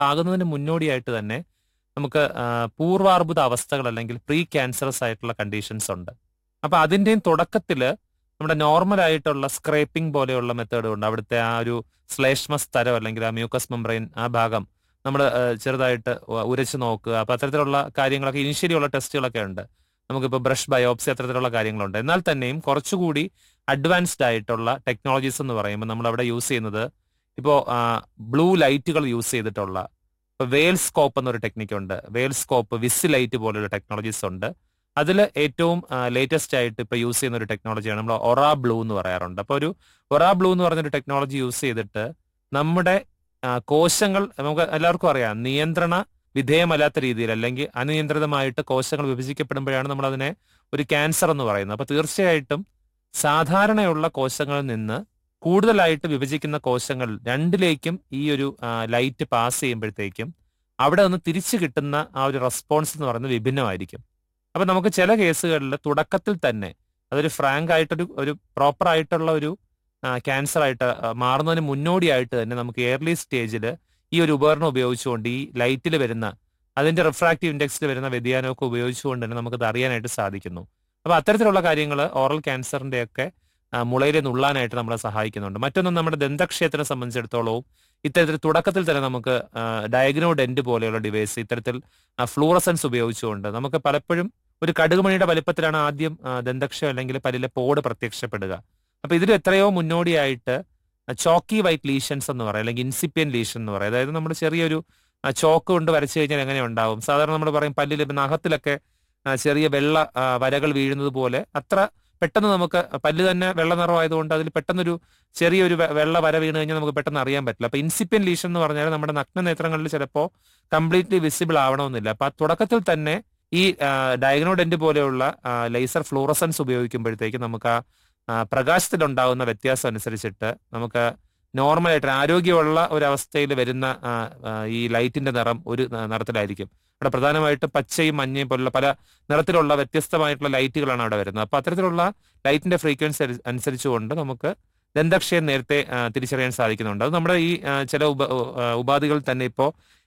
ആകുന്നതിന് മുന്നോടിയായിട്ട് തന്നെ നമുക്ക് ആ, പൂർവാർബുദ അവസ്ഥകൾ അല്ലെങ്കിൽ പ്രീ ക്യാൻസറസ് ആയിട്ടുള്ള കണ്ടീഷൻസ് ഉണ്ട് അപ്പൊ അതിന്റെയും തുടക്കത്തില് നമ്മുടെ നോർമൽ ആയിട്ടുള്ള സ്ക്രേപ്പിംഗ് പോലെയുള്ള മെത്തേഡ് ഉണ്ട് അവിടുത്തെ ആ ഒരു ശ്ലേഷ്മ സ്തരം അല്ലെങ്കിൽ ആ മ്യൂക്കസ് മെംബ്രെയിൻ ആ ഭാഗം നമ്മൾ ചെറുതായിട്ട് ഉ- ഉരച്ച് നോക്കുക അപ്പൊ അത്തരത്തിലുള്ള കാര്യങ്ങളൊക്കെ ഇനിഷ്യലി ഉള്ള ടെസ്റ്റുകളൊക്കെ ഉണ്ട് നമുക്കിപ്പോൾ ബ്രഷ് ബയോപ്സി അത്തരത്തിലുള്ള കാര്യങ്ങളുണ്ട് എന്നാൽ തന്നെയും കുറച്ചുകൂടി അഡ്വാൻസ്ഡ് ആയിട്ടുള്ള ടെക്നോളജീസ് എന്ന് പറയുമ്പോൾ നമ്മൾ അവിടെ യൂസ് ചെയ്യുന്നത് ഇപ്പോൾ ബ്ലൂ ലൈറ്റുകൾ യൂസ് ചെയ്തിട്ടുള്ള ഇപ്പോൾ വേൽ സ്കോപ്പ് എന്നൊരു ടെക്നിക്ക് ഉണ്ട് വേൽ സ്കോപ്പ് വിസ് ലൈറ്റ് പോലുള്ള ടെക്നോളജീസ് ഉണ്ട് അതിൽ ഏറ്റവും ലേറ്റസ്റ്റ് ആയിട്ട് ഇപ്പോൾ യൂസ് ചെയ്യുന്ന ഒരു ടെക്നോളജിയാണ് നമ്മൾ ഒറ ബ്ലൂ എന്ന് പറയാറുണ്ട് അപ്പോൾ ഒരു ഒറ ബ്ലൂ എന്ന് പറഞ്ഞൊരു ടെക്നോളജി യൂസ് ചെയ്തിട്ട് നമ്മുടെ ആ, കോശങ്ങൾ നമുക്ക് എല്ലാവർക്കും അറിയാം നിയന്ത്രണ വിധേയമല്ലാത്ത രീതിയിൽ അല്ലെങ്കിൽ അനിയന്ത്രിതമായിട്ട് കോശങ്ങൾ വിഭജിക്കപ്പെടുമ്പോഴാണ് നമ്മൾ അതിനെ ഒരു ക്യാൻസർ എന്ന് പറയുന്നത് അപ്പൊ തീർച്ചയായിട്ടും സാധാരണയുള്ള കോശങ്ങളിൽ നിന്ന് കൂടുതലായിട്ട് വിഭജിക്കുന്ന കോശങ്ങൾ രണ്ടിലേക്കും ഈ ഒരു ലൈറ്റ് പാസ് ചെയ്യുമ്പോഴത്തേക്കും അവിടെ നിന്ന് തിരിച്ചു കിട്ടുന്ന ആ ഒരു റെസ്പോൺസ് എന്ന് പറയുന്നത് വിഭിന്നമായിരിക്കും അപ്പൊ നമുക്ക് ചില കേസുകളിൽ തുടക്കത്തിൽ തന്നെ അതൊരു ഫ്രാങ്ക് ആയിട്ടൊരു ഒരു പ്രോപ്പർ ആയിട്ടുള്ള ഒരു ക്യാൻസർ ആയിട്ട് ആ, മാറുന്നതിന് മുന്നോടിയായിട്ട് തന്നെ നമുക്ക് എയർലി സ്റ്റേജിൽ ഈ ഒരു ഉപകരണം ഉപയോഗിച്ചുകൊണ്ട് ഈ ലൈറ്റിൽ വരുന്ന അതിന്റെ റിഫ്രാക്റ്റീവ് ഇൻഡെക്സിൽ വരുന്ന വ്യതിയാനമൊക്കെ ഉപയോഗിച്ചുകൊണ്ട് തന്നെ നമുക്കത് അറിയാനായിട്ട് സാധിക്കുന്നു അപ്പൊ അത്തരത്തിലുള്ള കാര്യങ്ങൾ ഓറൽ ക്യാൻസറിന്റെ ഒക്കെ മുളയിലെ നുള്ളാനായിട്ട് നമ്മളെ സഹായിക്കുന്നുണ്ട് മറ്റൊന്ന് നമ്മുടെ ദന്തക്ഷേത്രത്തെ സംബന്ധിച്ചിടത്തോളവും ഇത്തരത്തിൽ തുടക്കത്തിൽ തന്നെ നമുക്ക് ഡയഗ്നോ ഡെന്റ് പോലെയുള്ള ഡിവൈസ് ഇത്തരത്തിൽ ഫ്ലൂറസൻസ് ഉപയോഗിച്ചുകൊണ്ട് നമുക്ക് പലപ്പോഴും ഒരു കടുകുമണിയുടെ വലിപ്പത്തിലാണ് ആദ്യം ആ, ദന്തക്ഷയം അല്ലെങ്കിൽ പല്ലിലെ പോട് പ്രത്യക്ഷപ്പെടുക അപ്പൊ ഇതിൽ എത്രയോ മുന്നോടിയായിട്ട് ചോക്കി വൈറ്റ് ലീഷൻസ് എന്ന് പറയും അല്ലെങ്കിൽ ഇൻസിപ്പിയൻ ലീഷൻ എന്ന് പറയും അതായത് നമ്മൾ ചെറിയൊരു ചോക്ക് കൊണ്ട് വരച്ചു കഴിഞ്ഞാൽ എങ്ങനെ ഉണ്ടാവും സാധാരണ നമ്മൾ പറയും പല്ലിൽ ഇപ്പം നഖത്തിലൊക്കെ ആ, ചെറിയ വെള്ള ആ, വരകൾ വീഴുന്നത് പോലെ അത്ര പെട്ടെന്ന് നമുക്ക് പല്ല് തന്നെ വെള്ള നിറമായതുകൊണ്ട് അതിൽ പെട്ടെന്നൊരു ചെറിയൊരു വെ- വെള്ള വര വീണ് കഴിഞ്ഞാൽ നമുക്ക് പെട്ടെന്ന് അറിയാൻ പറ്റില്ല അപ്പൊ ഇൻസിപ്പിയൻ ലീഷൻ എന്ന് പറഞ്ഞാൽ നമ്മുടെ നഗ്ന നേത്രങ്ങളിൽ ചിലപ്പോൾ കംപ്ലീറ്റ്ലി വിസിബിൾ ആവണമെന്നില്ല അപ്പൊ ആ തുടക്കത്തിൽ തന്നെ ഈ ഡയഗ്നോഡെന്റ് പോലെയുള്ള ലേസർ ഫ്ലൂറസൻസ് ഉപയോഗിക്കുമ്പോഴത്തേക്ക് നമുക്ക് ആ ആ, പ്രകാശത്തിലുണ്ടാകുന്ന വ്യത്യാസം അനുസരിച്ചിട്ട് നമുക്ക് നോർമലായിട്ട് ആരോഗ്യമുള്ള ഒരു അവസ്ഥയിൽ വരുന്ന ആ, ആ, ഈ ലൈറ്റിന്റെ നിറം ഒരു ന- നിറത്തിലായിരിക്കും അവിടെ പ്രധാനമായിട്ട് പച്ചയും മഞ്ഞയും പോലുള്ള പല നിറത്തിലുള്ള വ്യത്യസ്തമായിട്ടുള്ള ലൈറ്റുകളാണ് അവിടെ വരുന്നത് അപ്പൊ അത്തരത്തിലുള്ള ലൈറ്റിന്റെ ഫ്രീക്വൻസി അനുസരിച്ചുകൊണ്ട് നമുക്ക് ദന്തക്ഷയം നേരത്തെ ആ, തിരിച്ചറിയാൻ സാധിക്കുന്നുണ്ട് അത് നമ്മുടെ ഈ ആ, ചില ഉപ ആ, ഉപാധികൾ തന്നെ ഇപ്പോൾ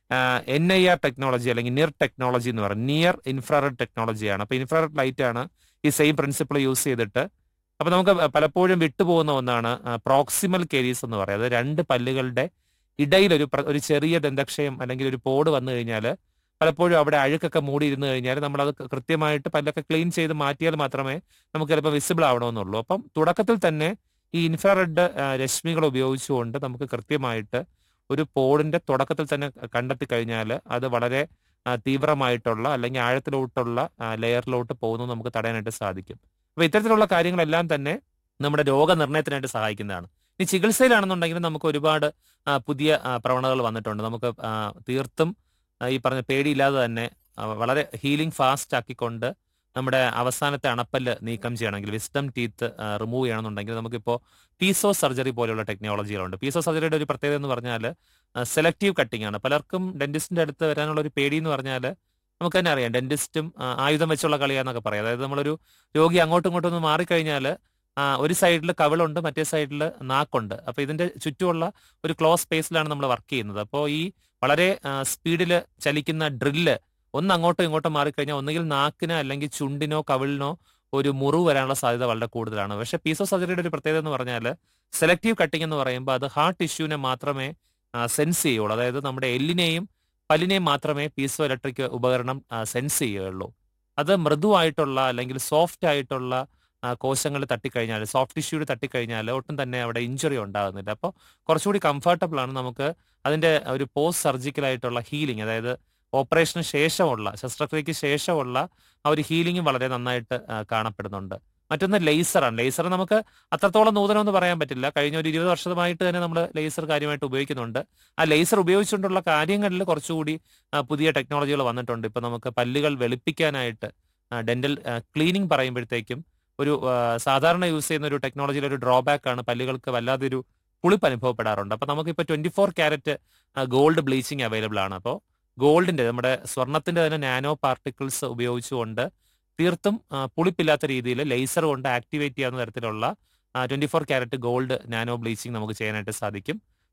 എൻ ഐ ആർ ടെക്നോളജി അല്ലെങ്കിൽ നിയർ ടെക്നോളജി എന്ന് പറയും നിയർ ഇൻഫ്രാറെഡ് ടെക്നോളജിയാണ് അപ്പൊ ഇൻഫ്രാറെഡ് ലൈറ്റ് ആണ് ഈ സെയിം പ്രിൻസിപ്പിൾ യൂസ് ചെയ്തിട്ട് അപ്പൊ നമുക്ക് പലപ്പോഴും വിട്ടുപോകുന്ന ഒന്നാണ് പ്രോക്സിമൽ കേരീസ് എന്ന് പറയുന്നത് രണ്ട് പല്ലുകളുടെ ഇടയിൽ ഒരു പ്ര- ഒരു ചെറിയ ദന്തക്ഷയം അല്ലെങ്കിൽ ഒരു പോട് വന്നു കഴിഞ്ഞാൽ പലപ്പോഴും അവിടെ അഴുക്കൊക്കെ മൂടി ഇരുന്ന് കഴിഞ്ഞാൽ നമ്മൾ അത് കൃത്യമായിട്ട് പല്ലൊക്കെ ക്ലീൻ ചെയ്ത് മാറ്റിയാൽ മാത്രമേ നമുക്ക് ചിലപ്പോൾ വിസിബിൾ ആവണമെന്നുള്ളൂ അപ്പം തുടക്കത്തിൽ തന്നെ ഈ ഇൻഫ്രാറെഡ് രശ്മികൾ ഉപയോഗിച്ചുകൊണ്ട് നമുക്ക് കൃത്യമായിട്ട് ഒരു പോഡിന്റെ തുടക്കത്തിൽ തന്നെ കണ്ടെത്തി കഴിഞ്ഞാൽ അത് വളരെ ആ, തീവ്രമായിട്ടുള്ള അല്ലെങ്കിൽ ആഴത്തിലോട്ടുള്ള ലെയറിലോട്ട് പോകുന്നത് നമുക്ക് തടയാനായിട്ട് സാധിക്കും അപ്പൊ ഇത്തരത്തിലുള്ള കാര്യങ്ങളെല്ലാം തന്നെ നമ്മുടെ രോഗനിർണയത്തിനായിട്ട് സഹായിക്കുന്നതാണ് ഇനി ചികിത്സയിലാണെന്നുണ്ടെങ്കിൽ നമുക്ക് ഒരുപാട് ആ, പുതിയ ആ, പ്രവണതകൾ വന്നിട്ടുണ്ട് നമുക്ക് ആ, തീർത്തും ആ, ഈ പറഞ്ഞ പേടിയില്ലാതെ തന്നെ ആ, വളരെ ഹീലിംഗ് ഫാസ്റ്റ് ആക്കിക്കൊണ്ട് നമ്മുടെ അവസാനത്തെ അണപ്പല്ല് നീക്കം ചെയ്യണമെങ്കിൽ വിസ്ഡം ടീത്ത് റിമൂവ് ചെയ്യണമെന്നുണ്ടെങ്കിൽ നമുക്കിപ്പോൾ പീസോ സർജറി പോലെയുള്ള ടെക്നോളജികളുണ്ട് പീസോ സർജറിയുടെ ഒരു പ്രത്യേകത എന്ന് പറഞ്ഞാൽ സെലക്റ്റീവ് കട്ടിംഗ് ആണ് പലർക്കും ഡെന്റിസ്റ്റിന്റെ അടുത്ത് വരാനുള്ള ഒരു പേടി എന്ന് പറഞ്ഞാൽ നമുക്ക് തന്നെ അറിയാം ഡെന്റിസ്റ്റും ആ, ആയുധം വെച്ചുള്ള കളിയാന്നൊക്കെ പറയാം അതായത് നമ്മളൊരു രോഗി അങ്ങോട്ടും ഇങ്ങോട്ടും ഒന്ന് മാറിക്കഴിഞ്ഞാൽ ഒരു സൈഡിൽ കവിളുണ്ട് മറ്റേ സൈഡിൽ നാക്കുണ്ട് അപ്പൊ ഇതിന്റെ ചുറ്റുമുള്ള ഒരു ക്ലോസ് സ്പേസിലാണ് നമ്മൾ വർക്ക് ചെയ്യുന്നത് അപ്പോൾ ഈ വളരെ സ്പീഡിൽ ചലിക്കുന്ന ഡ്രില്ല് ഒന്ന് അങ്ങോട്ടോ ഇങ്ങോട്ടോ മാറിക്കഴിഞ്ഞാൽ ഒന്നുകിൽ നാക്കിന് അല്ലെങ്കിൽ ചുണ്ടിനോ കവിളിനോ ഒരു മുറിവ് വരാനുള്ള സാധ്യത വളരെ കൂടുതലാണ് പക്ഷേ പീസോ സർജറിയുടെ ഒരു പ്രത്യേകത എന്ന് പറഞ്ഞാൽ സെലക്റ്റീവ് കട്ടിംഗ് എന്ന് പറയുമ്പോൾ അത് ഹാർട്ട് ടിഷ്യൂവിനെ മാത്രമേ സെൻസ് ചെയ്യുള്ളൂ അതായത് നമ്മുടെ എല്ലിനെയും പല്ലിനെയും മാത്രമേ പീസോ ഇലക്ട്രിക് ഉപകരണം സെൻസ് ചെയ്യുകയുള്ളൂ അത് മൃദുവായിട്ടുള്ള അല്ലെങ്കിൽ സോഫ്റ്റ് ആയിട്ടുള്ള കോശങ്ങൾ തട്ടിക്കഴിഞ്ഞാൽ സോഫ്റ്റ് ടിഷ്യൂവിൽ തട്ടിക്കഴിഞ്ഞാൽ ഒട്ടും തന്നെ അവിടെ ഇഞ്ചുറി ഉണ്ടാകുന്നില്ല അപ്പോൾ കുറച്ചുകൂടി കംഫർട്ടബിൾ ആണ് നമുക്ക് അതിന്റെ ഒരു പോസ്റ്റ് സർജിക്കൽ ആയിട്ടുള്ള ഹീലിംഗ് അതായത് ഓപ്പറേഷന് ശേഷമുള്ള ശസ്ത്രക്രിയയ്ക്ക് ശേഷമുള്ള ആ ഒരു ഹീലിംഗും വളരെ നന്നായിട്ട് ആ, കാണപ്പെടുന്നുണ്ട് മറ്റൊന്ന് ലേസറാണ് ലേസർ നമുക്ക് അത്രത്തോളം നൂതനമെന്ന് പറയാൻ പറ്റില്ല കഴിഞ്ഞ ഒരു ഇരുപത് വർഷമായിട്ട് തന്നെ നമ്മൾ ലേസർ കാര്യമായിട്ട് ഉപയോഗിക്കുന്നുണ്ട് ആ ലേസർ ഉപയോഗിച്ചുകൊണ്ടുള്ള കാര്യങ്ങളിൽ കുറച്ചുകൂടി ആ, പുതിയ ടെക്നോളജികൾ വന്നിട്ടുണ്ട് ഇപ്പൊ നമുക്ക് പല്ലുകൾ വെളുപ്പിക്കാനായിട്ട് ഡെന്റൽ ക്ലീനിങ് പറയുമ്പോഴത്തേക്കും ഒരു ആ, സാധാരണ യൂസ് ചെയ്യുന്ന ഒരു ടെക്നോളജിയിലെ ഒരു ഡ്രോബാക്ക് ആണ് പല്ലുകൾക്ക് വല്ലാതൊരു പുളിപ്പ് അനുഭവപ്പെടാറുണ്ട് അപ്പൊ നമുക്കിപ്പോൾ twenty four carat gold bleaching available ആണ് അപ്പോൾ ഗോൾഡിന്റെ നമ്മുടെ സ്വർണത്തിന്റെ തന്നെ നാനോ പാർട്ടിക്കിൾസ് ഉപയോഗിച്ചുകൊണ്ട് തീർത്തും ആ, പുളിപ്പില്ലാത്ത രീതിയിൽ ലേസർ കൊണ്ട് ആക്ടിവേറ്റ് ചെയ്യാവുന്ന തരത്തിലുള്ള twenty four carat gold nano bleaching നമുക്ക് ചെയ്യാനായിട്ട് സാധിക്കും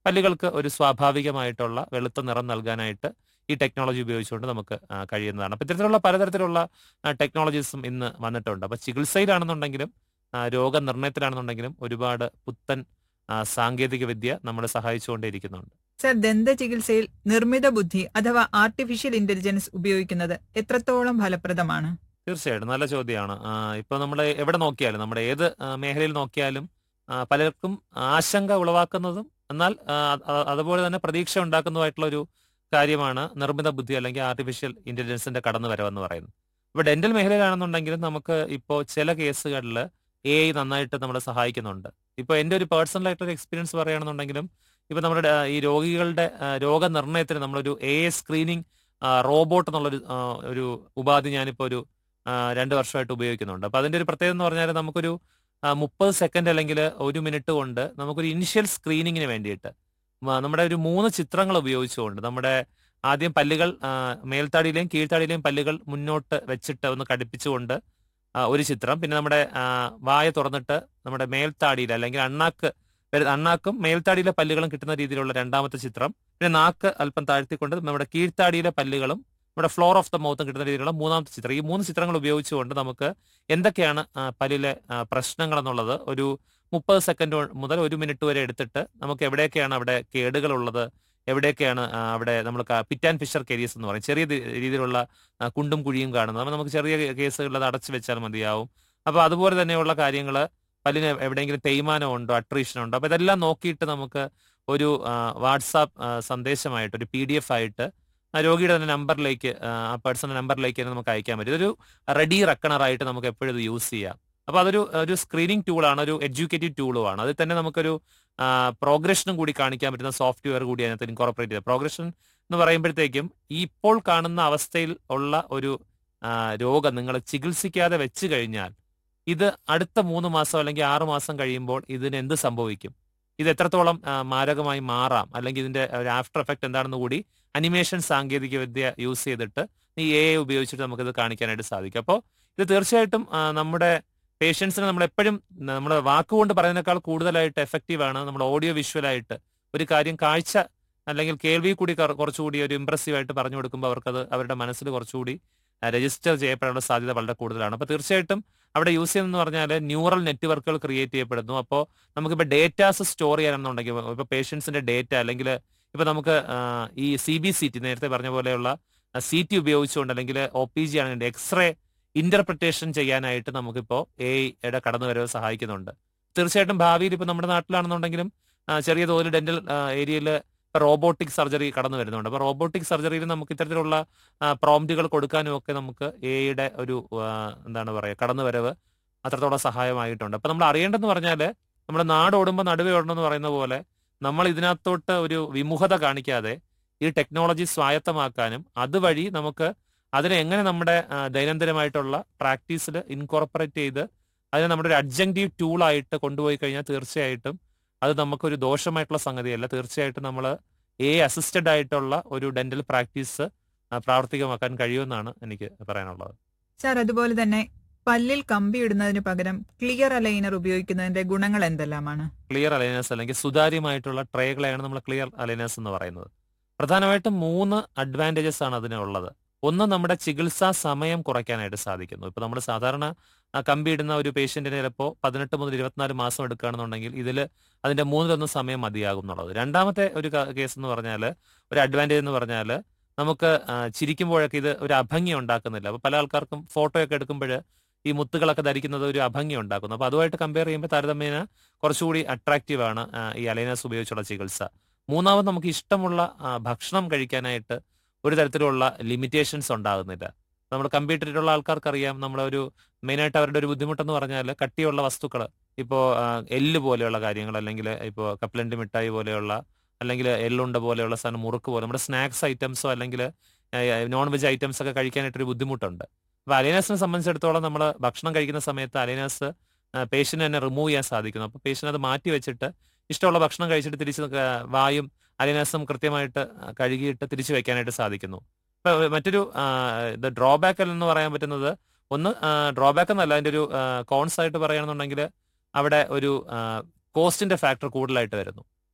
പല്ലുകൾക്ക് ഒരു സ്വാഭാവികമായിട്ടുള്ള വെളുത്ത നിറം നൽകാനായിട്ട് ഈ ടെക്നോളജി ഉപയോഗിച്ചുകൊണ്ട് നമുക്ക് ആ, കഴിയുന്നതാണ് അപ്പോൾ ഇത്തരത്തിലുള്ള പലതരത്തിലുള്ള ടെക്നോളജീസും ഇന്ന് വന്നിട്ടുണ്ട് അപ്പോൾ ചികിത്സയിലാണെന്നുണ്ടെങ്കിലും ആ, രോഗനിർണയത്തിലാണെന്നുണ്ടെങ്കിലും ഒരുപാട് പുത്തൻ ആ, സാങ്കേതിക വിദ്യ നമ്മളെ സഹായിച്ചുകൊണ്ടേയിരിക്കുന്നുണ്ട് സർ ദന്ത ചികിത്സയിൽ നിർമ്മിത ബുദ്ധി അഥവാ ആർട്ടിഫിഷ്യൽ ഇന്റലിജൻസ് ഉപയോഗിക്കുന്നത് എത്രത്തോളം ഫലപ്രദമാണ് തീർച്ചയായിട്ടും നല്ല ചോദ്യമാണ് ഇപ്പൊ നമ്മൾ എവിടെ നോക്കിയാലും നമ്മുടെ ഏത് ആ, മേഖലയിൽ നോക്കിയാലും ആ, പലർക്കും ആശങ്ക ഉളവാക്കുന്നതും എന്നാൽ ആ, അ- അതുപോലെ തന്നെ പ്രതീക്ഷ ഉണ്ടാക്കുന്നതുമായിട്ടുള്ള ഒരു കാര്യമാണ് നിർമ്മിത ബുദ്ധി അല്ലെങ്കിൽ ആർട്ടിഫിഷ്യൽ ഇന്റലിജൻസിന്റെ കടന്നു വരവെന്ന് പറയുന്നത് ഇപ്പൊ ഡെന്റൽ മേഖലയിലാണെന്നുണ്ടെങ്കിലും നമുക്ക് ഇപ്പോൾ ചില കേസുകളിൽ എ ഐ നന്നായിട്ട് നമ്മളെ സഹായിക്കുന്നുണ്ട് ഇപ്പോൾ എൻ്റെ ഒരു പേഴ്സണൽ ആയിട്ടൊരു എക്സ്പീരിയൻസ് പറയുകയാണെന്നുണ്ടെങ്കിലും ഇപ്പൊ നമ്മുടെ ആ, ഈ രോഗികളുടെ ആ, രോഗനിർണയത്തിന് നമ്മളൊരു എ ഐ സ്ക്രീനിങ് റോബോട്ട് എന്നുള്ളൊരു ആ, ഒരു ഉപാധി ഞാനിപ്പോൾ ഒരു ആ, രണ്ട് വർഷമായിട്ട് ഉപയോഗിക്കുന്നുണ്ട് അപ്പൊ അതിന്റെ ഒരു പ്രത്യേകത എന്ന് പറഞ്ഞാൽ നമുക്കൊരു മുപ്പത് സെക്കൻഡ് അല്ലെങ്കിൽ ഒരു മിനിറ്റ് കൊണ്ട് നമുക്കൊരു ഇനിഷ്യൽ സ്ക്രീനിങ്ങിന് വേണ്ടിയിട്ട് മ- നമ്മുടെ ഒരു മൂന്ന് ചിത്രങ്ങൾ ഉപയോഗിച്ചുകൊണ്ട് നമ്മുടെ ആദ്യം പല്ലുകൾ ആ, മേൽത്താടിയിലെയും കീഴ്ത്താടിയിലെയും പല്ലുകൾ മുന്നോട്ട് വെച്ചിട്ട് ഒന്ന് കടുപ്പിച്ചുകൊണ്ട് ആ, ഒരു ചിത്രം പിന്നെ നമ്മുടെ ആ, വായ തുറന്നിട്ട് നമ്മുടെ മേൽത്താടിയിൽ അല്ലെങ്കിൽ അണ്ണാക്ക് വരു- അണ്ണാക്കും മേൽത്താടിയിലെ പല്ലുകളും കിട്ടുന്ന രീതിയിലുള്ള രണ്ടാമത്തെ ചിത്രം പിന്നെ നാക്ക് അല്പം താഴ്ത്തിക്കൊണ്ട് നമ്മുടെ കീഴ്ത്താടിയിലെ പല്ലുകളും നമ്മുടെ ഫ്ലോർ ഓഫ് ദ മൗത്തും കിട്ടുന്ന രീതിയിലുള്ള മൂന്നാമത്തെ ചിത്രം ഈ മൂന്ന് ചിത്രങ്ങൾ ഉപയോഗിച്ചുകൊണ്ട് നമുക്ക് എന്തൊക്കെയാണ് ആ, പല്ലിലെ ആ, പ്രശ്നങ്ങൾ എന്നുള്ളത് ഒരു മുപ്പത് സെക്കൻഡ് മുതൽ ഒരു മിനിറ്റ് വരെ എടുത്തിട്ട് നമുക്ക് എവിടെയൊക്കെയാണ് അവിടെ കേടുകളുള്ളത് എവിടെയൊക്കെയാണ് ആ, അവിടെ നമ്മൾ പിറ്റ് ആൻഡ് ഫിഷർ കേരീസ് എന്ന് പറയും ചെറിയ തി- രീതിയിലുള്ള ആ, കുണ്ടും കുഴിയും കാണുന്നത് അപ്പോൾ നമുക്ക് ചെറിയ കേസുകളിൽ അത് അടച്ചു വെച്ചാൽ മതിയാവും അപ്പോൾ അതുപോലെ തന്നെയുള്ള കാര്യങ്ങൾ പല്ലിന് എവിടെയെങ്കിലും തേയ്മാനം ഉണ്ടോ അട്രീഷൻ ഉണ്ടോ അപ്പോൾ ഇതെല്ലാം നോക്കിയിട്ട് നമുക്ക് ഒരു വാട്സാപ്പ് സന്ദേശമായിട്ട് ഒരു പി ഡി എഫ് ആയിട്ട് ആ രോഗിയുടെ തന്നെ നമ്പറിലേക്ക് ആ പേഴ്സണൽ നമ്പറിലേക്ക് തന്നെ നമുക്ക് അയക്കാൻ പറ്റും ഇതൊരു റെഡി റക്കണറായിട്ട് നമുക്ക് എപ്പോഴും ഇത് യൂസ് ചെയ്യാം അപ്പൊ അതൊരു ഒരു സ്ക്രീനിങ് ടൂളാണ് ഒരു എഡ്യൂക്കേറ്റീവ് ടൂളുമാണ് അതിൽ തന്നെ നമുക്കൊരു പ്രോഗ്രഷനും കൂടി കാണിക്കാൻ പറ്റുന്ന സോഫ്റ്റ്വെയർ കൂടി അതിനകത്ത് ഇൻകോർപ്പറേറ്റ് ചെയ്ത് പ്രോഗ്രഷൻ എന്ന് പറയുമ്പോഴത്തേക്കും ഈ ഇപ്പോൾ കാണുന്ന അവസ്ഥയിൽ ഉള്ള ഒരു ആ, രോഗം നിങ്ങൾ ചികിത്സിക്കാതെ വെച്ച് കഴിഞ്ഞാൽ ഇത് അടുത്ത മൂന്ന് മാസം അല്ലെങ്കിൽ ആറ് മാസം കഴിയുമ്പോൾ ഇതിന് എന്ത് സംഭവിക്കും ഇത് എത്രത്തോളം ആ, മാരകമായി മാറാം അല്ലെങ്കിൽ ഇതിന്റെ ഒരു ആഫ്റ്റർ എഫക്ട് എന്താണെന്ന് കൂടി അനിമേഷൻ സാങ്കേതിക വിദ്യ യൂസ് ചെയ്തിട്ട് ഈ എ ഐ ഉപയോഗിച്ചിട്ട് നമുക്കിത് കാണിക്കാനായിട്ട് സാധിക്കും അപ്പോൾ ഇത് തീർച്ചയായിട്ടും ആ, നമ്മുടെ പേഷ്യൻസിനെ നമ്മൾ എപ്പോഴും നമ്മുടെ വാക്കുകൊണ്ട് പറയുന്നതിനേക്കാൾ കൂടുതലായിട്ട് എഫക്റ്റീവ് ആണ് നമ്മുടെ ഓഡിയോ വിഷ്വലായിട്ട് ഒരു കാര്യം കാഴ്ച അല്ലെങ്കിൽ കേൾവി കൂടി കുറ- കുറച്ചുകൂടി ഒരു ഇമ്പ്രസീവ് ആയിട്ട് പറഞ്ഞു കൊടുക്കുമ്പോൾ അവർക്കത് അവരുടെ മനസ്സിൽ കുറച്ചുകൂടി രജിസ്റ്റർ ചെയ്യപ്പെടാനുള്ള സാധ്യത വളരെ കൂടുതലാണ് അപ്പോൾ തീർച്ചയായിട്ടും അവിടെ യൂസ് ചെയ്യുന്നതെന്ന് പറഞ്ഞാൽ ന്യൂറൽ നെറ്റ്വർക്കുകൾ ക്രിയേറ്റ് ചെയ്യപ്പെടുന്നു അപ്പോൾ നമുക്കിപ്പോൾ ഡേറ്റാസ് സ്റ്റോർ ചെയ്യാനെന്നുണ്ടെങ്കിൽ ഇപ്പോൾ പേഷ്യൻസിന്റെ ഡേറ്റ അല്ലെങ്കിൽ ഇപ്പൊ നമുക്ക് ആ, ഈ സി ബി സി ടി നേരത്തെ പറഞ്ഞ പോലെയുള്ള സി ടി ഉപയോഗിച്ചുകൊണ്ട് അല്ലെങ്കിൽ ഒ പി ജി ആണെങ്കിൽ എക്സ്റേ ഇന്റർപ്രിട്ടേഷൻ ചെയ്യാനായിട്ട് നമുക്കിപ്പോ എ ഐയുടെ കടന്നു വരവ് സഹായിക്കുന്നുണ്ട് തീർച്ചയായിട്ടും ഭാവിയിൽ ഇപ്പൊ നമ്മുടെ നാട്ടിലാണെന്നുണ്ടെങ്കിലും ആ, ചെറിയ തോതിൽ ഡെന്റൽ ഏരിയയിൽ റോബോട്ടിക് സർജറി കടന്നു വരുന്നുണ്ട് അപ്പൊ റോബോട്ടിക് സർജറിയിൽ നമുക്ക് ഇത്തരത്തിലുള്ള പ്രോംപ്റ്റുകൾ കൊടുക്കാനും ഒക്കെ നമുക്ക് എ ഐയുടെ ഒരു ആ, എന്താണ് പറയുക കടന്നു വരവ് അത്രത്തോളം സഹായമായിട്ടുണ്ട് അപ്പൊ നമ്മൾ അറിയേണ്ടതെന്ന് പറഞ്ഞാൽ നമ്മുടെ നാട് ഓടുമ്പോൾ നടുവേ ഓടണം എന്ന് പറയുന്ന പോലെ നമ്മൾ ഇതിനകത്തോട്ട് ഒരു വിമുഖത കാണിക്കാതെ ഈ ടെക്നോളജി സ്വായത്തമാക്കാനും അതുവഴി നമുക്ക് അതിനെ എങ്ങനെ നമ്മുടെ ആ, ദൈനംദിനമായിട്ടുള്ള പ്രാക്ടീസിൽ ഇൻകോർപ്പറേറ്റ് ചെയ്ത് അതിനെ നമ്മുടെ ഒരു അഡ്ജങ്റ്റീവ് ടൂളായിട്ട് കൊണ്ടുപോയി കഴിഞ്ഞാൽ തീർച്ചയായിട്ടും അത് നമുക്കൊരു ദോഷമായിട്ടുള്ള സംഗതിയല്ല തീർച്ചയായിട്ടും നമ്മൾ എ അസിസ്റ്റഡ് ആയിട്ടുള്ള ഒരു ഡെന്റൽ പ്രാക്ടീസ് ആ, പ്രാവർത്തികമാക്കാൻ കഴിയുമെന്നാണ് എനിക്ക് പറയാനുള്ളത് സർ അതുപോലെ തന്നെ പല്ലിൽ കമ്പി ഇടുന്നതിന് പകരം ക്ലിയർ അലൈനർ ഉപയോഗിക്കുന്നതിന്റെ ഗുണങ്ങൾ എന്തെല്ലാമാണ് ക്ലിയർ അലൈനേഴ്സ് അല്ലെങ്കിൽ സുതാര്യമായിട്ടുള്ള ട്രേകളെയാണ് നമ്മൾ ക്ലിയർ അലൈനേഴ്സ് എന്ന് പറയുന്നത് പ്രധാനമായിട്ടും മൂന്ന് അഡ്വാൻറ്റേജസ് ആണ് അതിനുള്ളത് ഒന്ന് നമ്മുടെ ചികിത്സാ സമയം കുറയ്ക്കാനായിട്ട് സാധിക്കുന്നു ഇപ്പൊ നമ്മൾ സാധാരണ ആ, കമ്പി ഇടുന്ന ഒരു പേഷ്യന്റിന് ചിലപ്പോൾ പതിനെട്ട് മുതൽ ഇരുപത്തിനാല് മാസം എടുക്കുകയാണെന്നുണ്ടെങ്കിൽ ഇതിൽ അതിന്റെ മൂന്നിലൊന്ന് സമയം മതിയാകും എന്നുള്ളത് രണ്ടാമത്തെ ഒരു കേസ് എന്ന് പറഞ്ഞാൽ ഒരു അഡ്വാൻറ്റേജ് എന്ന് പറഞ്ഞാൽ നമുക്ക് ആ, ചിരിക്കുമ്പോഴൊക്കെ ഇത് ഒരു അഭംഗി ഉണ്ടാക്കുന്നില്ല അപ്പൊ പല ആൾക്കാർക്കും ഫോട്ടോ ഒക്കെ എടുക്കുമ്പോൾ ഈ മുത്തുകളൊക്കെ ധരിക്കുന്നത് ഒരു അഭംഗി ഉണ്ടാക്കുന്നു അപ്പൊ അതുമായിട്ട് കമ്പയർ ചെയ്യുമ്പോൾ താരതമ്യേന കുറച്ചുകൂടി അട്രാക്റ്റീവ് ആണ് ആ, ഈ അലൈനസ് ഉപയോഗിച്ചുള്ള ചികിത്സ മൂന്നാമത് നമുക്ക് ഇഷ്ടമുള്ള ആ, ഭക്ഷണം കഴിക്കാനായിട്ട് ഒരു തരത്തിലുള്ള ലിമിറ്റേഷൻസ് ഉണ്ടാകുന്നില്ല നമ്മൾ കമ്പ്യൂട്ടറിലുള്ള ആൾക്കാർക്കറിയാം നമ്മളെ ഒരു മെയിനായിട്ട് അവരുടെ ഒരു ബുദ്ധിമുട്ടെന്ന് പറഞ്ഞാൽ കട്ടിയുള്ള വസ്തുക്കൾ ഇപ്പോൾ എല്ല് പോലെയുള്ള കാര്യങ്ങൾ അല്ലെങ്കിൽ ഇപ്പോൾ കപ്പലണ്ടി മിഠായി പോലെയുള്ള അല്ലെങ്കിൽ എള്ളുണ്ട പോലെയുള്ള സാധനം മുറുക്ക് പോലെ നമ്മുടെ സ്നാക്സ് ഐറ്റംസോ അല്ലെങ്കിൽ നോൺ വെജ് ഐറ്റംസ് ഒക്കെ കഴിക്കാനായിട്ടൊരു ബുദ്ധിമുട്ടുണ്ട് അപ്പോൾ അലൈനസിനെ സംബന്ധിച്ചിടത്തോളം നമ്മൾ ഭക്ഷണം കഴിക്കുന്ന സമയത്ത് അലൈനസ് പേഷ്യന്റ് തന്നെ റിമൂവ് ചെയ്യാൻ സാധിക്കുന്നു അപ്പോൾ പേഷ്യന്റ് അത് മാറ്റി വെച്ചിട്ട് ഇഷ്ടമുള്ള ഭക്ഷണം കഴിച്ചിട്ട് തിരിച്ച് ക- വായും അലൈനസും കൃത്യമായിട്ട് ആ, കഴുകിയിട്ട് തിരിച്ചു വെക്കാനായിട്ട് സാധിക്കുന്നു ഇപ്പൊ മറ്റൊരു ആ, ഇത് ഡ്രോബാക്ക് എന്ന് പറയാൻ പറ്റുന്നത് ഒന്ന് ഡ്രോബാക്ക് എന്നല്ല അതിന്റെ ഒരു കോൺസ് ആയിട്ട് പറയുകയാണെന്നുണ്ടെങ്കിൽ അവിടെ ഒരു കോസ്റ്റിന്റെ ഫാക്ടർ കൂടുതലായിട്ട് വരുന്നു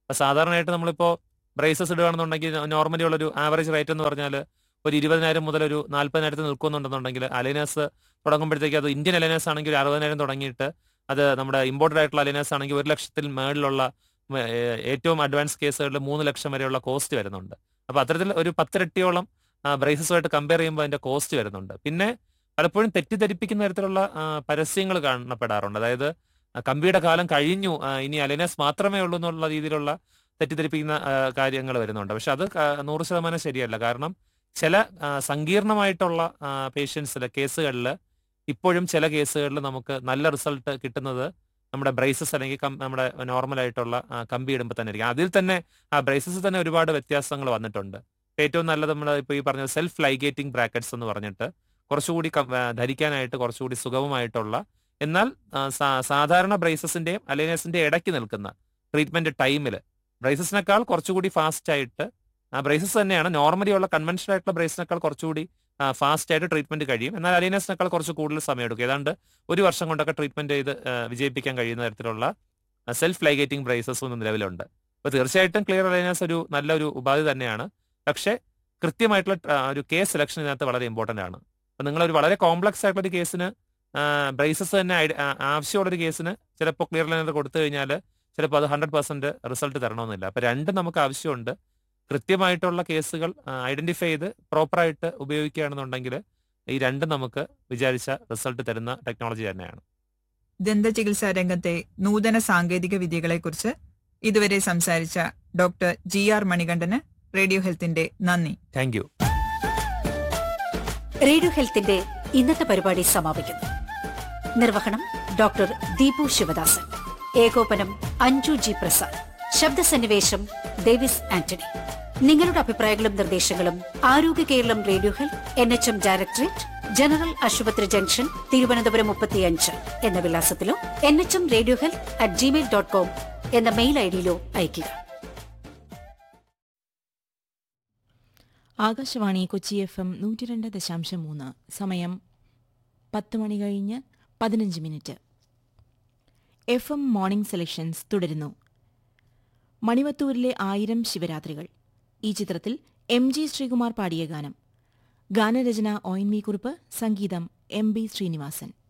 അപ്പൊ സാധാരണയായിട്ട് നമ്മളിപ്പോ ബ്രേസസ് ഇടുകയാണെന്നുണ്ടെങ്കിൽ നോർമലി ഉള്ള ഒരു ആവറേജ് റേറ്റ് എന്ന് പറഞ്ഞാൽ ഒരു ഇരുപതിനായിരം മുതൽ ഒരു നാല്പതിനായിരത്തിൽ നിൽക്കുന്നുണ്ടെന്നുണ്ടെങ്കിൽ അലൈനേഴ്സ് തുടങ്ങുമ്പോഴത്തേക്ക് അത് ഇന്ത്യൻ അലൈനേഴ്സ് ആണെങ്കിൽ ഒരു അറുപതിനായിരം തുടങ്ങിയിട്ട് അത് നമ്മുടെ ഇമ്പോർട്ടഡ് ആയിട്ടുള്ള അലൈനേഴ്സ് ആണെങ്കിൽ ഒരു ലക്ഷത്തിൽ മേളിലുള്ള ഉം, ഏ- ഏറ്റവും അഡ്വാൻസ് കേസുകളിൽ മൂന്ന് ലക്ഷം വരെയുള്ള കോസ്റ്റ് വരുന്നുണ്ട് അപ്പൊ അത്തരത്തിൽ ഒരു പത്തിരട്ടിയോളം ബ്രേസസുമായിട്ട് കമ്പയർ ചെയ്യുമ്പോൾ അതിന്റെ കോസ്റ്റ് വരുന്നുണ്ട് പിന്നെ പലപ്പോഴും തെറ്റിദ്ധരിപ്പിക്കുന്ന തരത്തിലുള്ള പരസ്യങ്ങൾ കാണപ്പെടാറുണ്ട് അതായത് ആ, കമ്പിയുടെ കാലം കഴിഞ്ഞു ആ, ഇനി അലൈനേഴ്സ് മാത്രമേ ഉള്ളൂ എന്നുള്ള രീതിയിലുള്ള തെറ്റിദ്ധരിപ്പിക്കുന്ന കാര്യങ്ങൾ വരുന്നുണ്ട് പക്ഷെ അത് ക- നൂറ് ശതമാനം ശരിയല്ല കാരണം ചില ആ, സങ്കീർണമായിട്ടുള്ള പേഷ്യൻസിൽ കേസുകളിൽ ഇപ്പോഴും ചില കേസുകളിൽ നമുക്ക് നല്ല റിസൾട്ട് കിട്ടുന്നത് നമ്മുടെ ബ്രേസസ് അല്ലെങ്കിൽ കം- നമ്മുടെ നോർമൽ ആയിട്ടുള്ള ആ, കമ്പി ഇടുമ്പോൾ തന്നെ ആയിരിക്കും അതിൽ തന്നെ ആ ബ്രേസസ് തന്നെ ഒരുപാട് വ്യത്യാസങ്ങൾ വന്നിട്ടുണ്ട് ഏറ്റവും നല്ലത് നമ്മൾ ഇപ്പോൾ ഈ പറഞ്ഞ സെൽഫ് ലൈഗേറ്റിംഗ് ബ്രാക്കറ്റ്സ് എന്ന് പറഞ്ഞിട്ട് കുറച്ചുകൂടി കം- ആ, ധരിക്കാനായിട്ട് കുറച്ചുകൂടി സുഗമമായിട്ടുള്ള എന്നാൽ ആ, സാ- സാധാരണ ബ്രേസസിന്റെയും അലൈനേഴ്സിന്റെയും ഇടയ്ക്ക് നിൽക്കുന്ന ട്രീറ്റ്മെന്റ് ടൈമിൽ ബ്രേസസിനേക്കാൾ കുറച്ചുകൂടി ഫാസ്റ്റ് ആയിട്ട് ആ ബ്രേസസ് തന്നെയാണ് നോർമലി ഉള്ള കൺവെൻഷനൽ ആയിട്ടുള്ള ബ്രേസിനേക്കാൾ കുറച്ചുകൂടി ഫാസ്റ്റ് ആയിട്ട് ട്രീറ്റ്മെന്റ് കഴിയും എന്നാൽ അലൈനേഴ്സിനേക്കാൾ കുറച്ച് കൂടുതൽ സമയം എടുക്കും ഏതാണ്ട് ഒരു വർഷം കൊണ്ടൊക്കെ ട്രീറ്റ്മെന്റ് ചെയ്ത് ആ, വിജയിപ്പിക്കാൻ കഴിയുന്ന തരത്തിലുള്ള സെൽഫ് ലൈഗേറ്റിംഗ് ബ്രേസസും നിലവിലുണ്ട് അപ്പോൾ തീർച്ചയായിട്ടും ക്ലിയർ അലൈനേഴ്സ് ഒരു നല്ലൊരു ഉപാധി തന്നെയാണ് പക്ഷേ കൃത്യമായിട്ടുള്ള ആ, ഒരു കേസ് സെലക്ഷൻ ഇതിനകത്ത് വളരെ ഇമ്പോർട്ടന്റ് ആണ് അപ്പൊ നിങ്ങൾ ഒരു വളരെ കോംപ്ലക്സ് ആയിട്ടുള്ള ഒരു കേസിന് ബ്രേസസ് തന്നെ ഐഡ- ആ, ആവശ്യമുള്ള ഒരു കേസിന് ചിലപ്പോൾ ക്ലിയർ ലൈനർ കൊടുത്തു കഴിഞ്ഞാൽ ചിലപ്പോൾ അത് ഹൺഡ്രഡ് പെർസെന്റ് റിസൾട്ട് തരണമെന്നില്ല അപ്പൊ രണ്ടും നമുക്ക് ആവശ്യമുണ്ട് കൃത്യമായിട്ടുള്ള കേസുകൾ ഐഡന്റിഫൈ ചെയ്ത് പ്രോപ്പറായിട്ട് ഉപയോഗിക്കുകയാണെന്നുണ്ടെങ്കിൽ ഈ രണ്ടും നമുക്ക് വിചാരിച്ച റിസൾട്ട് തരുന്ന ടെക്നോളജി തന്നെയാണ് ദന്തചികിത്സാ രംഗത്തെ നൂതന സാങ്കേതിക വിദ്യകളെക്കുറിച്ച് ഇതുവരെ സംസാരിച്ച ഡോക്ടർ ജി ആർ മണികണ്ഠന് റേഡിയോ ഹെൽത്തിന്റെ നന്ദി താങ്ക് യു റേഡിയോ ഹെൽത്തിന്റെ ഇന്നത്തെ പരിപാടി സമാപിക്കുന്നു നിർവഹണം ഡോക്ടർ ദീപു ശിവദാസൻ ഏകോപനം അഞ്ജു ജി പ്രസാദ് ശബ്ദസന്നിവേശം ഡേവിസ് ആന്റണി നിങ്ങളുടെ അഭിപ്രായങ്ങളും നിർദ്ദേശങ്ങളും ആരോഗ്യ Keralam radio health N H M directorate general ആശുപത്രി ജംഗ്ഷൻ തിരുവനന്തപുരം മുപ്പത്തിയഞ്ച് എന്ന വിലാസത്തിലോ N H M radio health at gmail dot com എന്ന മെയിൽ ഐ ഡിയിലോ അയയ്ക്കുക ആകാശവാണി കൊച്ചി എഫ് എം നൂറ്റി രണ്ട് ദശാംശം മൂന്ന് സമയം പത്ത് മണി കഴിഞ്ഞ് പതിനഞ്ച് minute F M morning selections തുടരുന്നു മണിവത്തൂരിലെ ആയിരം ശിവരാത്രികൾ ഈ ചിത്രത്തിൽ എം ജി ശ്രീകുമാർ പാടിയ ഗാനം ഗാനരചന ഒ എൻ വി കുറുപ്പ് സംഗീതം എം ബി ശ്രീനിവാസൻ